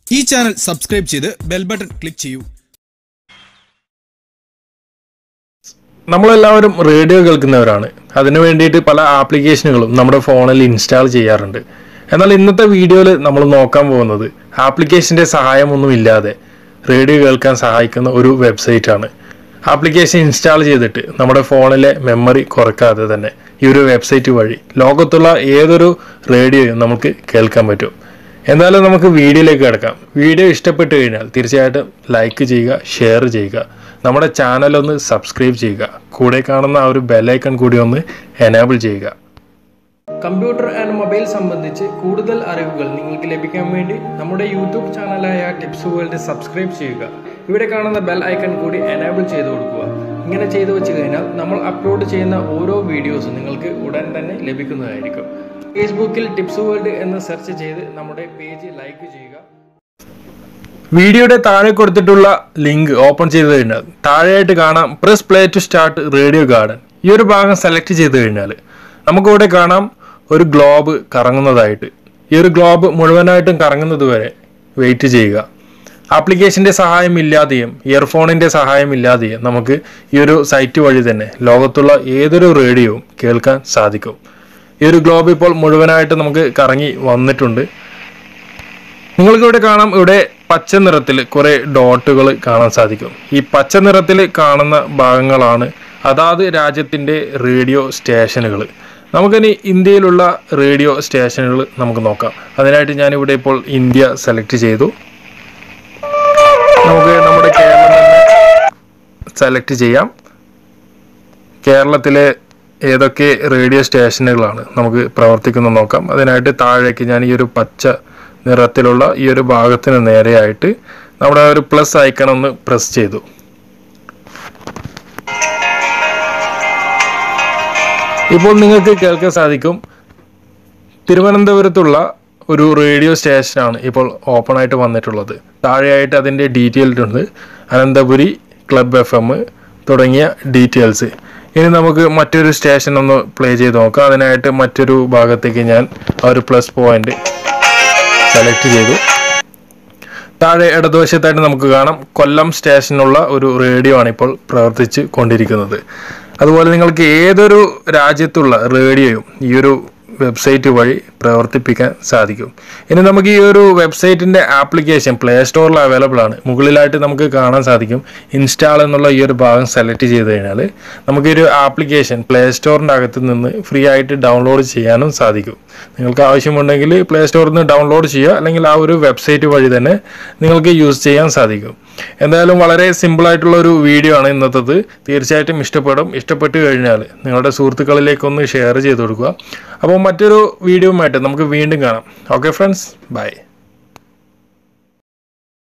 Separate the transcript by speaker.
Speaker 1: ഈ channel subscribe ചെയ്ത് bell button click ചെയ്യൂ
Speaker 2: നമ്മളെല്ലാവരും റേഡിയോ കേൾക്കുന്നവരാണ് അതിനു വേണ്ടിയിട്ട് പല ആപ്ലിക്കേഷനുകളും നമ്മുടെ ഫോണിൽ ഇൻസ്റ്റാൾ ചെയ്യാറുണ്ട് എന്നാൽ ഇന്നത്തെ വീഡിയോയിൽ നമ്മൾ നോക്കാൻ പോകുന്നത് ആപ്ലിക്കേഷൻ്റെ സഹായമൊന്നും ഇല്ലാതെ റേഡിയോ കേൾക്കാൻ സഹായിക്കുന്ന ഒരു വെബ്സൈറ്റ് ആണ് ആപ്ലിക്കേഷൻ ഇൻസ്റ്റാൾ ചെയ്തിട്ട് നമ്മുടെ ഫോണിലെ മെമ്മറി കുറക്കാതെ തന്നെ ഈ ഒരു വെബ്സൈറ്റ് വഴി ലോകത്തുള്ള ഏതൊരു റേഡിയോയും നമുക്ക് കേൾക്കാൻ പറ്റും എന്തായാലും നമുക്ക് വീഡിയോയിലേക്ക് കിടക്കാം വീഡിയോ ഇഷ്ടപ്പെട്ടു കഴിഞ്ഞാൽ തീർച്ചയായിട്ടും ലൈക്ക് ചെയ്യുക ഷെയർ ചെയ്യുക നമ്മുടെ ചാനൽ ഒന്ന് സബ്സ്ക്രൈബ് ചെയ്യുക കൂടെ കാണുന്ന ആ ഒരു ബെല്ലൈക്കൺ കൂടി ഒന്ന് എനാബിൾ ചെയ്യുക കമ്പ്യൂട്ടർ ആൻഡ് മൊബൈൽ സംബന്ധിച്ച് കൂടുതൽ അറിവുകൾ നിങ്ങൾക്ക് ലഭിക്കാൻ വേണ്ടി നമ്മുടെ യൂട്യൂബ് ചാനലായ ടിപ്സ് വേൾഡ് സബ്സ്ക്രൈബ് ചെയ്യുക ഇവിടെ കാണുന്ന ബെൽ ഐക്കൺ കൂടി എനാബിൾ ചെയ്ത് കൊടുക്കുക ഇങ്ങനെ ചെയ്തു വെച്ച് കഴിഞ്ഞാൽ നമ്മൾ അപ്ലോഡ് ചെയ്യുന്ന ഓരോ വീഡിയോസും നിങ്ങൾക്ക് ഉടൻ തന്നെ ലഭിക്കുന്നതായിരിക്കും ഫേസ്ബുക്കിൽ ടിപ്സ് വേൾഡ് എന്ന് സെർച്ച് ചെയ്ത് നമ്മുടെ പേജ് ലൈക്ക് ചെയ്യുക വീഡിയോയുടെ താഴെ കൊടുത്തിട്ടുള്ള ലിങ്ക് ഓപ്പൺ ചെയ്ത് കഴിഞ്ഞാൽ താഴെയായിട്ട് കാണാം press play to start radio garden ഈ ഒരു ഭാഗം സെലക്ട് ചെയ്ത് കഴിഞ്ഞാൽ നമുക്കിവിടെ കാണാം ഒരു ഗ്ലോബ് കറങ്ങുന്നതായിട്ട് ഈ ഒരു ഗ്ലോബ് മുഴുവനായിട്ടും കറങ്ങുന്നത് വരെ വെയിറ്റ് ചെയ്യുക ആപ്ലിക്കേഷൻ്റെ സഹായം ഇല്ലാതെയും ഇയർഫോണിൻ്റെ സഹായം ഇല്ലാതെയും നമുക്ക് ഈ ഒരു സൈറ്റ് വഴി തന്നെ ലോകത്തുള്ള ഏതൊരു റേഡിയോവും കേൾക്കാൻ സാധിക്കും ഈ ഒരു ഗ്ലോബ് ഇപ്പോൾ മുഴുവനായിട്ട് നമുക്ക് കറങ്ങി വന്നിട്ടുണ്ട് നിങ്ങൾക്ക് ഇവിടെ കാണാം ഇവിടെ പച്ച നിറത്തിൽ കുറെ ഡോട്ടുകൾ കാണാൻ സാധിക്കും ഈ പച്ച നിറത്തിൽ കാണുന്ന ഭാഗങ്ങളാണ് അതാത് രാജ്യത്തിൻ്റെ റേഡിയോ സ്റ്റേഷനുകൾ നമുക്കിനി ഇന്ത്യയിലുള്ള റേഡിയോ സ്റ്റേഷനുകൾ നമുക്ക് നോക്കാം അതിനായിട്ട് ഞാനിവിടെ ഇപ്പോൾ ഇന്ത്യ സെലക്ട് ചെയ്തു നമുക്ക് നമ്മുടെ കേരളം തന്നെ സെലക്ട് ചെയ്യാം കേരളത്തിലെ ഏതൊക്കെ റേഡിയോ സ്റ്റേഷനുകളാണ് നമുക്ക് പ്രവർത്തിക്കുന്നത് നോക്കാം അതിനായിട്ട് താഴേക്ക് ഞാൻ ഈ ഒരു പച്ച നിറത്തിലുള്ള ഈ ഒരു ഭാഗത്തിന് നേരെയായിട്ട് നമ്മുടെ ആ ഒരു പ്ലസ് ഐക്കൺ ഒന്ന് പ്രസ് ചെയ്തു ഇപ്പോൾ നിങ്ങൾക്ക് കേൾക്കാൻ സാധിക്കും തിരുവനന്തപുരത്തുള്ള ഒരു റേഡിയോ സ്റ്റേഷനാണ് ഇപ്പോൾ ഓപ്പൺ ആയിട്ട് വന്നിട്ടുള്ളത് താഴെയായിട്ട് അതിൻ്റെ ഡീറ്റെയിൽസ് ഉണ്ട് അനന്തപുരി ക്ലബ് എഫ് എം തുടങ്ങിയ ഡീറ്റെയിൽസ് ഇനി നമുക്ക് മറ്റൊരു സ്റ്റേഷൻ ഒന്ന് പ്ലേ ചെയ്ത് നോക്കാം അതിനായിട്ട് മറ്റൊരു ഭാഗത്തേക്ക് ഞാൻ ആ ഒരു പ്ലസ് പോയിന്റ് സെലക്ട് ചെയ്തു താഴെ ഇടതുവശത്തായിട്ട് നമുക്ക് കാണാം കൊല്ലം സ്റ്റേഷനുള്ള ഒരു റേഡിയോ ആണ് ഇപ്പോൾ പ്രവർത്തിച്ച് കൊണ്ടിരിക്കുന്നത് അതുപോലെ നിങ്ങൾക്ക് ഏതൊരു രാജ്യത്തുള്ള റേഡിയോയും ഈ ഒരു വെബ്സൈറ്റ് വഴി പ്രവർത്തിപ്പിക്കാൻ സാധിക്കും ഇനി നമുക്ക് ഈ ഒരു വെബ്സൈറ്റിൻ്റെ ആപ്ലിക്കേഷൻ പ്ലേ സ്റ്റോറിൽ അവൈലബിൾ ആണ് മുകളിലായിട്ട് നമുക്ക് കാണാൻ സാധിക്കും ഇൻസ്റ്റാൾ എന്നുള്ള ഈ ഒരു ഭാഗം സെലക്ട് ചെയ്ത് കഴിഞ്ഞാൽ നമുക്ക് ഈ ഒരു ആപ്ലിക്കേഷൻ പ്ലേ സ്റ്റോറിൻ്റെ അകത്ത് നിന്ന് ഫ്രീ ആയിട്ട് ഡൗൺലോഡ് ചെയ്യാനും സാധിക്കും നിങ്ങൾക്ക് ആവശ്യമുണ്ടെങ്കിൽ പ്ലേ സ്റ്റോറിൽ നിന്ന് ഡൗൺലോഡ് ചെയ്യുക അല്ലെങ്കിൽ ആ ഒരു വെബ്സൈറ്റ് വഴി തന്നെ നിങ്ങൾക്ക് യൂസ് ചെയ്യാൻ സാധിക്കും എന്തായാലും വളരെ സിമ്പിൾ ആയിട്ടുള്ള ഒരു വീഡിയോ ആണ് ഇന്നത്തത് തീർച്ചയായിട്ടും ഇഷ്ടപ്പെടും ഇഷ്ടപ്പെട്ട് കഴിഞ്ഞാൽ നിങ്ങളുടെ സുഹൃത്തുക്കളിലേക്കൊന്ന് ഷെയർ ചെയ്ത് കൊടുക്കുക അപ്പോൾ മറ്റൊരു വീഡിയോയുമായിട്ട് നമുക്ക് വീണ്ടും കാണാം ഓക്കെ ഫ്രണ്ട്സ് ബൈ